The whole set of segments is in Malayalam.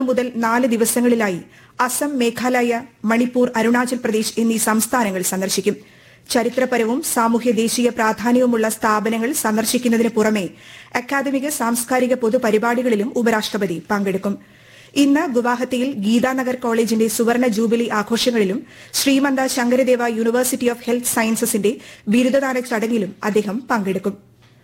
മുതൽ നാല് ദിവസങ്ങളിലായി അസം മേഘാലയ മണിപ്പൂർ അരുണാചൽ പ്രദേശ് എന്നീ സംസ്ഥാനങ്ങൾ സന്ദർശിക്കും ചരിത്രപരവും സാമൂഹ്യ ദേശീയ പ്രാധാന്യവുമുള്ള സ്ഥാപനങ്ങൾ സന്ദർശിക്കുന്നതിന് പുറമെ അക്കാദമിക സാംസ്കാരിക പൊതുപരിപാടികളിലും ഉപരാഷ്ട്രപതി പങ്കെടുക്കും ഇന്ന് ഗുവാഹത്തിയിൽ ഗീതാനഗർ കോളേജിന്റെ സുവർണ ജൂബിലി ആഘോഷങ്ങളിലും Srimanta Sankaradeva university of health സയൻസസിന്റെ ബിരുദദാന ചടങ്ങിലും അദ്ദേഹം പങ്കെടുക്കും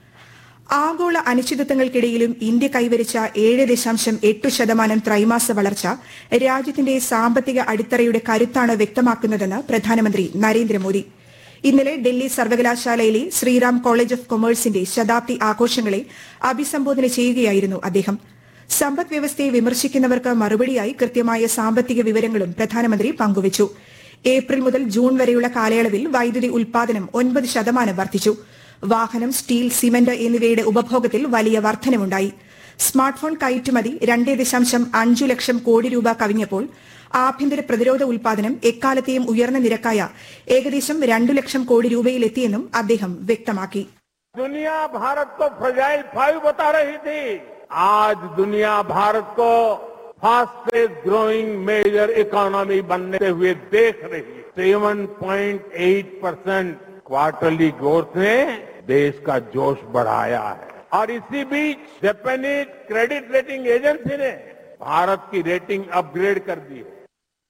ആഗോള അനിശ്ചിതത്വങ്ങൾക്കിടയിലും ഇന്ത്യ കൈവരിച്ച ഏഴ് ദശാംശം എട്ട് ശതമാനം ത്രൈമാസ വളർച്ച രാജ്യത്തിന്റെ സാമ്പത്തിക അടിത്തറയുടെ കരുത്താണ് വ്യക്തമാക്കുന്നതെന്ന് പ്രധാനമന്ത്രി നരേന്ദ്രമോദി ഇന്നലെ ഡൽഹി സർവകലാശാലയിലെ ശ്രീറാം കോളേജ് ഓഫ് കൊമേഴ്സിന്റെ ശതാബ്ദി ആഘോഷങ്ങളെ അഭിസംബോധന ചെയ്യുകയായിരുന്നു അദ്ദേഹം സമ്പദ് വ്യവസ്ഥയെ വിമർശിക്കുന്നവർക്ക് മറുപടിയായി കൃത്യമായ സാമ്പത്തിക വിവരങ്ങളും പ്രധാനമന്ത്രി പങ്കുവച്ചു ഏപ്രിൽ മുതൽ ജൂൺ വരെയുള്ള കാലയളവിൽ വൈദ്യുതി ഉൽപാദനം ഒൻപത് ശതമാനം വർദ്ധിച്ചു വാഹനം സ്റ്റീൽ സിമന്റ് എന്നിവയുടെ ഉപഭോഗത്തിൽ വലിയ വർധനവുണ്ടായി സ്മാർട്ട് ഫോൺ കയറ്റുമതി രണ്ടേ ദശാംശം അഞ്ചു ലക്ഷം കോടി രൂപ കവിഞ്ഞപ്പോൾ ആഭ്യന്തര പ്രതിരോധ ഉൽപാദനം എക്കാലത്തെയും ഉയർന്ന നിരക്കായ ഏകദേശം രണ്ടു ലക്ഷം കോടി രൂപയിലെത്തിയെന്നും അദ്ദേഹം വ്യക്തമാക്കി दुनिया भारत को फ्रजाइल फाइव बता रही थी आज दुनिया भारत को फास्टेस्ट ग्रोइंग मेजर इकोनॉमी बनते हुए देख रही है 7.8 परसेंट क्वार्टरली ग्रोथ ने देश का जोश बढ़ाया है और इसी बीच जापानीज क्रेडिट रेटिंग एजेंसी ने भारत की रेटिंग अपग्रेड कर दी है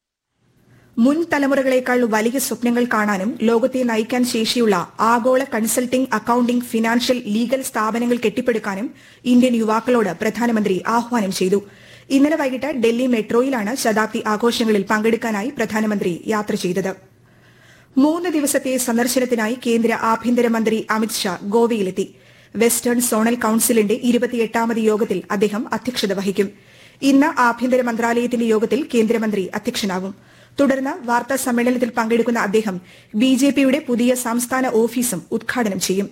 മുൻ തലമുറകളെക്കാൾ വലിയ സ്വപ്നങ്ങൾ കാണാനും ലോകത്തെ നയിക്കാൻ ശേഷിയുള്ള ആഗോള കൺസൾട്ടിംഗ് അക്കൌണ്ടിംഗ് ഫിനാൻഷ്യൽ ലീഗൽ സ്ഥാപനങ്ങൾ കെട്ടിപ്പടുക്കാനും ഇന്ത്യൻ യുവാക്കളോട് പ്രധാനമന്ത്രി ആഹ്വാനം ചെയ്തു ഇന്നലെ വൈകിട്ട് ഡൽഹി മെട്രോയിലാണ് ശതാബ്ദി ആഘോഷങ്ങളിൽ പങ്കെടുക്കാനായി പ്രധാനമന്ത്രി യാത്ര ചെയ്തത് മൂന്ന് ദിവസത്തെ സന്ദർശനത്തിനായി കേന്ദ്ര ആഭ്യന്തരമന്ത്രി അമിത്ഷാ ഗോവയിലെത്തി വെസ്റ്റേൺ സോണൽ കൌൺസിലിന്റെ ഇരുപത്തിയെട്ടാമത് യോഗത്തിൽ അദ്ദേഹം അധ്യക്ഷത വഹിക്കും ഇന്ന് ആഭ്യന്തര മന്ത്രാലയത്തിന്റെ യോഗത്തിൽ കേന്ദ്രമന്ത്രി അധ്യക്ഷനാവും തുടർന്ന് വാർത്താ സമ്മേളനത്തിൽ പങ്കെടുക്കുന്ന അദ്ദേഹം ബിജെപിയുടെ പുതിയ സംസ്ഥാന ഓഫീസും ഉദ്ഘാടനം ചെയ്യും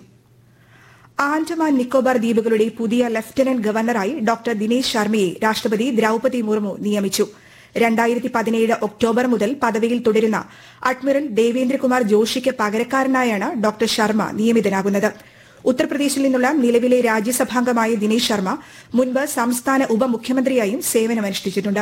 ആൻഡമാൻ നിക്കോബാർ ദ്വീപുകളുടെ പുതിയ ലഫ്റ്റനന്റ് ഗവർണറായി ഡോക്ടർ ദിനേശ് ശർമ്മയെ രാഷ്ട്രപതി ദ്രൌപതി മുർമു നിയമിച്ചു രണ്ടായിരത്തി പതിനേഴ് ഒക്ടോബർ മുതൽ പദവിയിൽ തുടരുന്ന അഡ്മിറൽ ദേവേന്ദ്രകുമാർ ജോഷിക്ക് പകരക്കാരനായാണ് ഡോക്ടർ ശർമ്മ നിയമിതനാകുന്നത് ഉത്തർപ്രദേശിൽ നിന്നുള്ള നിലവിലെ രാജ്യസഭാംഗമായ ദിനേശ് ശർമ്മ മുൻപ് സംസ്ഥാന ഉപമുഖ്യമന്ത്രിയായും സേവനമനുഷ്ഠിച്ചിട്ടുണ്ട്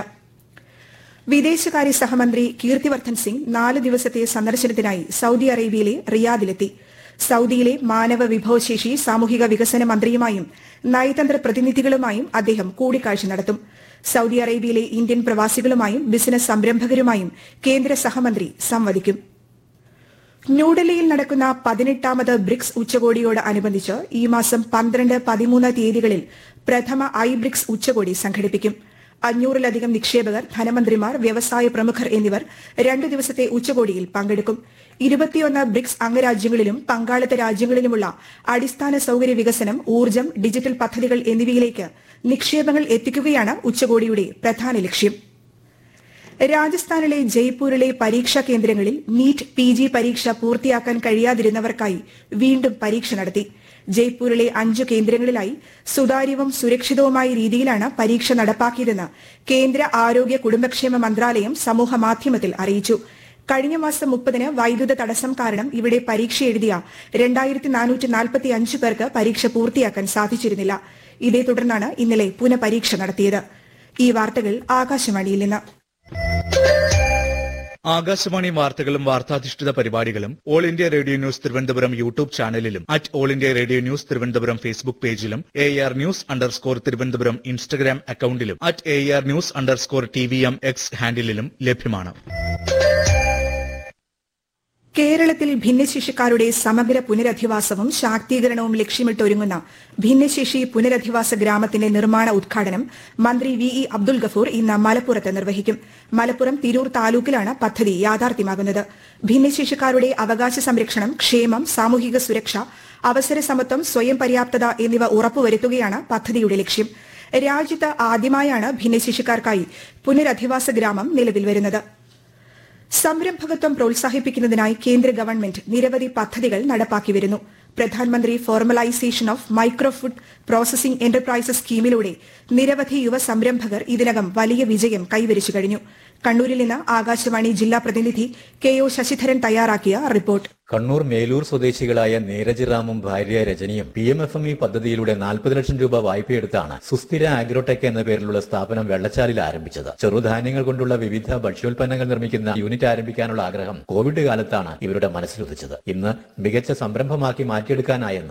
വിദേശകാര്യ സഹമന്ത്രി കീർത്തിവർദ്ധൻ സിംഗ് നാല് ദിവസത്തെ സന്ദർശനത്തിനായി സൌദി അറേബ്യയിലെ റിയാദിലെത്തി സൌദിയിലെ മാനവ വിഭവശേഷി സാമൂഹിക വികസന മന്ത്രിയുമായും നയതന്ത്ര പ്രതിനിധികളുമായും അദ്ദേഹം കൂടിക്കാഴ്ച നടത്തും സൌദി അറേബ്യയിലെ ഇന്ത്യൻ പ്രവാസികളുമായും ബിസിനസ് സംരംഭകരുമായും കേന്ദ്ര സഹമന്ത്രി സംവദിക്കും ന്യൂഡൽഹിയിൽ നടക്കുന്ന പതിനെട്ടാമത് ബ്രിക്സ് ഉച്ചകോടിയോട് അനുബന്ധിച്ച് ഈ മാസം പന്ത്രണ്ട് പതിമൂന്ന് തീയതികളിൽ പ്രഥമ ഐ ബ്രിക്സ് ഉച്ചകോടി സംഘടിപ്പിക്കും അഞ്ഞൂറിലധികം നിക്ഷേപകർ ധനമന്ത്രിമാർ വ്യവസായ പ്രമുഖർ എന്നിവർ രണ്ടു ദിവസത്തെ ഉച്ചകോടിയിൽ പങ്കെടുക്കും ഇരുപത്തിയൊന്ന് ബ്രിക്സ് അംഗരാജ്യങ്ങളിലും പങ്കാളിത്ത രാജ്യങ്ങളിലുമുള്ള അടിസ്ഥാന സൌകര്യ വികസനം ഊർജ്ജം ഡിജിറ്റൽ പദ്ധതികൾ എന്നിവയിലേക്ക് നിക്ഷേപങ്ങൾ എത്തിക്കുകയാണ് ഉച്ചകോടിയുടെ പ്രധാന ലക്ഷ്യം രാജസ്ഥാനിലെ ജയ്പൂരിലെ പരീക്ഷാ കേന്ദ്രങ്ങളിൽ നീറ്റ് പി ജി പരീക്ഷ പൂർത്തിയാക്കാൻ കഴിയാതിരുന്നവർക്കായി വീണ്ടും പരീക്ഷ നടത്തി ജയ്പൂരിലെ അഞ്ചു കേന്ദ്രങ്ങളിലായി സുതാര്യവും സുരക്ഷിതവുമായ രീതിയിലാണ് പരീക്ഷ നടപ്പാക്കിയതെന്ന് കേന്ദ്ര ആരോഗ്യ കുടുംബക്ഷേമ മന്ത്രാലയം സമൂഹ മാധ്യമത്തിൽ അറിയിച്ചു കഴിഞ്ഞ മാസം മുപ്പതിന് വൈദ്യുത തടസ്സം കാരണം ഇവിടെ പരീക്ഷ എഴുതിയ രണ്ടായിരത്തി നാനൂറ്റി നാൽപ്പത്തി അഞ്ച് പേർക്ക് പരീക്ഷ പൂർത്തിയാക്കാൻ സാധിച്ചിരുന്നില്ല ഇതേ തുടർന്നാണ് ഇന്നലെ പുനഃപരീക്ഷ നടത്തിയത് ഈ വാർത്തകൾ ആകാശവാണിയിൽ നിന്ന് ആകാശവാണി വാർത്തകളും വാർത്താധിഷ്ഠിത പരിപാടികളും all India radio news Thiruvananthapuram YouTube ചാനലിലും at all India radio news Thiruvananthapuram Facebook പേജിലും A R news underscore Thiruvananthapuram Instagram അക്കൌണ്ടിലും at A R news underscore T V M X ഹാൻഡിലും ലഭ്യമാണ് കേരളത്തിൽ ഭിന്നശേഷിക്കാരുടെ സമഗ്ര പുനരധിവാസവും ശാക്തീകരണവും ലക്ഷ്യമിട്ടൊരുങ്ങുന്ന ഭിന്നശേഷി പുനരധിവാസ ഗ്രാമത്തിന്റെ നിർമ്മാണ ഉദ്ഘാടനം മന്ത്രി വി ഇ അബ്ദുൽ ഗഫൂർ ഇന്ന് മലപ്പുറത്ത് നിർവഹിക്കും മലപ്പുറം തിരൂർ താലൂക്കിലാണ് പദ്ധതി യാഥാർത്ഥ്യമാകുന്നത് ഭിന്നശേഷിക്കാരുടെ അവകാശ സംരക്ഷണം ക്ഷേമം സാമൂഹിക സുരക്ഷ അവസര സമത്വം സ്വയം പര്യാപ്തത എന്നിവ ഉറപ്പുവരുത്തുകയാണ് പദ്ധതിയുടെ ലക്ഷ്യം രാജ്യത്ത് ആദ്യമായാണ് ഭിന്നശേഷിക്കാർക്കായി പുനരധിവാസ ഗ്രാമം നിലവിൽ വരുന്നത് സംരംഭകത്വം പ്രോത്സാഹിപ്പിക്കുന്നതിനായി കേന്ദ്ര ഗവൺമെന്റ് നിരവധി പദ്ധതികൾ നടപ്പാക്കി വരുന്നു പ്രധാനമന്ത്രി formalisation of micro food processing enterprises സ്കീമിലൂടെ നിരവധി യുവ സംരംഭകർ ഇതിനകം വലിയ വിജയം കൈവരിച്ചു കഴിഞ്ഞു കണ്ണൂരിൽ നിന്ന് ആകാശവാണി ജില്ലാ പ്രതിനിധി കെ ഒ ശശിധരൻ തയ്യാറാക്കിയ റിപ്പോർട്ട് കണ്ണൂർ മേലൂർ സ്വദേശികളായ നീരജ് റാമും ഭാര്യ രജനിയും P M F M E പദ്ധതിയിലൂടെ നാൽപ്പത് ലക്ഷം രൂപ വായ്പയെടുത്താണ് സുസ്ഥിര ആഗ്രോടെക് എന്ന പേരിലുള്ള സ്ഥാപനം വെള്ളച്ചാലിൽ ആരംഭിച്ചത് ചെറുധാന്യങ്ങൾ കൊണ്ടുള്ള വിവിധ ഭക്ഷ്യോൽപ്പന്നങ്ങൾ നിർമ്മിക്കുന്ന യൂണിറ്റ് ആരംഭിക്കാനുള്ള ആഗ്രഹം കോവിഡ് കാലത്താണ് ഇവരുടെ മനസ്സിലുദിച്ചത് ഇന്ന് മികച്ച സംരംഭമാക്കി മാറ്റിയെടുക്കാനായെന്ന്